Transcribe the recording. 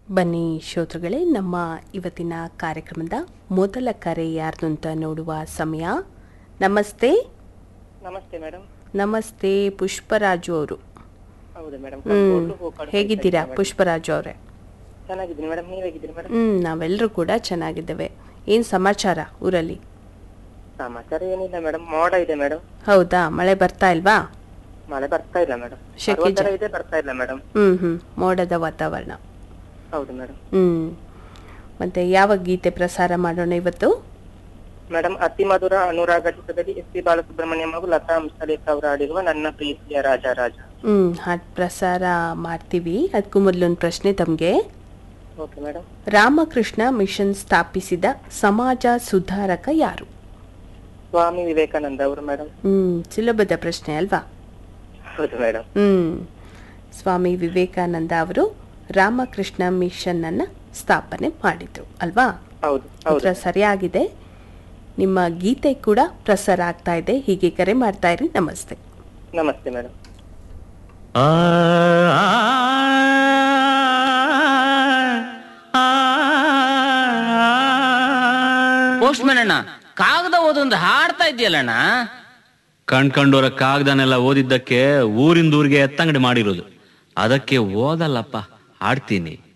ಬನ್ನಿ ಶ್ರೋತೃಗಳೇ ನಮ್ಮ ಇವತ್ತಿನ ಕಾರ್ಯಕ್ರಮದ ಮೊದಲ ಕರೆ ಯಾರ್ದು ಅಂತ ನೋಡುವ ಸಮಯ ನಮಸ್ತೆ ನಮಸ್ತೆ ಮೇಡಮ್ ನಮಸ್ತೆ ಪುಷ್ಪರಾಜು ಅವರು ಹೌದು ಮೇಡಮ್ ಹ್ಮ್ ಹೇಗಿದ್ದೀರಾ ಪುಷ್ಪರಾಜು ಅವರೇ ಚೆನ್ನಾಗಿದ್ದೀನಿ ಮೇಡಮ್ ನೀವ್ ಹೇಗಿದ್ದೀರಿ ಮೇಡಮ್ ಹ್ಮ್ ನಾವೆಲ್ಲರೂ ಕೂಡ ಚೆನ್ನಾಗಿದ್ದೇವೆ ಏನ್ ಸಮಾಚಾರ ಊರಲ್ಲಿ ಸಮಾಚಾರ ಏನಿಲ್ಲ ಮೇಡಮ್ ಮೋಡ ಇದೆ ಮೇಡಮ್ ಹೌದಾ ಮಳೆ ಬರ್ತಾ ಇಲ್ವಾ ಮಳೆ ಬರ್ತಾ ಇಲ್ಲ ಮೇಡಮ್ ಶೆಕೆ ಜಾ- ಇದೆ ಬರ್ತಾ ಇಲ್ಲ ಮೇಡಮ್ ಹ್ಮ್ ಹ್ಮ್ ಮೋಡದ ವಾತಾವರಣ ಹೌದು ಮೇಡಮ್ ಹ್ಮ್ ಮತ್ತೆ ಯಾವ ಗೀತೆ ಪ್ರಸಾರ ಮಾಡೋಣ ಇವತ್ತು ಮೇಡಮ್ ಅತಿ ಮಧುರ ಅನುರಾಗ ಚಿತ್ರದಲ್ಲಿ ಎಸ್ ಪಿ ಬಾಲಸುಬ್ರಹ್ಮಣ್ಯಂ ಹಾಗೂ ಲತಾ ಹಂಸಲೇಖ ಅವರು ಆಡಿರುವ ನನ್ನ ಪ್ರೀತಿಯ ರಾಜ ರಾಜ ಹ್ಮ್ ಹಾಡ್ ಪ್ರಸಾರ ಮಾಡ್ತೀವಿ ಅದಕ್ಕೂ ಮೊದಲು ಒಂದು ಪ್ರಶ್ನೆ ತಮಗೆ ಓಕೆ ಮೇಡಮ್ ರಾಮಕೃಷ್ಣ ಮಿಷನ್ ಸ್ಥಾಪಿಸಿದ ಸಮಾಜ ಸುಧಾರಕ ಯಾರು ಸ್ವಾಮಿ ವಿವೇಕಾನಂದ ಅವರು ಮೇಡಮ್ ಹ್ಮ್ ಸುಲಭದ ಪ್ರಶ್ನೆ ಅಲ್ವಾ ಹೌದು ಮೇಡಮ್ ಹ್ಮ್ ಸ್ವಾಮಿ ವಿವೇಕಾನಂದ ಅವರು ರಾಮಕೃಷ್ಣ ಮಿಷನ್ ಅನ್ನ ಸ್ಥಾಪನೆ ಮಾಡಿದ್ರು ಅಲ್ವಾ ಹೌದು ಹೌದು ಉತ್ತರ ಸರಿಯಾಗಿದೆ ನಿಮ್ಮ ಗೀತೆ ಕೂಡ ಪ್ರಸಾರ ಆಗ್ತಾ ಇದೆ ಹೀಗೆ ಕರೆ ಮಾಡ್ತಾ ಇರಿ ನಮಸ್ತೆ ನಮಸ್ತೆ ಮೇಡಮ್ ಪೋಸ್ಟ್ಮನ್ ಅಣ್ಣ ಕಾಗದ ಓದೊಂದು ಹಾಡ್ತಾ ಇದೆಯಲ್ಲಣ್ಣ ಕಣ್ಕಂಡೋರ ಕಾಗ್ದನೆಲ್ಲ ಓದಿದ್ದಕ್ಕೆ ಊರಿಂದ ಊರಿಗೆ ಎತ್ತಂಗಡಿ ಮಾಡಿರೋದು ಅದಕ್ಕೆ ಓದಲ್ಲಪ್ಪ ಆಡ್ತೀನಿ